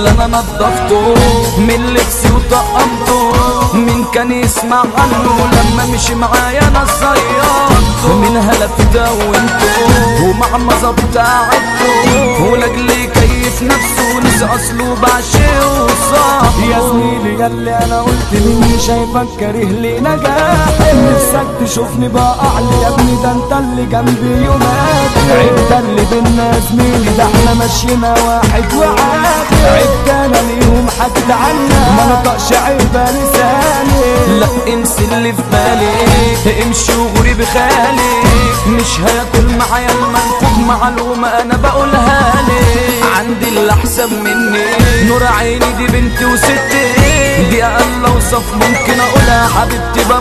اللي انا نضفته من لبسي وطقمته مين كان يسمع عنه لما مشي معايا انا صيادته من هلفت وانتو ومع مظب تعبته ولاجلي كيف نفسه نسي اصله بعشقه وصاحبه يا زميلي ياللي انا قلت مني شايفك كاره لي نجاحي نفسك تشوفني بقع لي يا ابني ده انت اللي جنبي يومات عيب ده اللي بينا يا زميلي ده احنا ماشينا واحد وعادي عيب ده انا ليهم حكيت عنك ما نطقش عيبه لساني لا انسي اللي في بالي امشي وغري بخالي مش هياكل معايا المنفوخ معلومة انا بقولها لي عندي اللي احسن مني نور عيني دي بنتي وستي دي اقل اوصف ممكن اقولها حبيبتي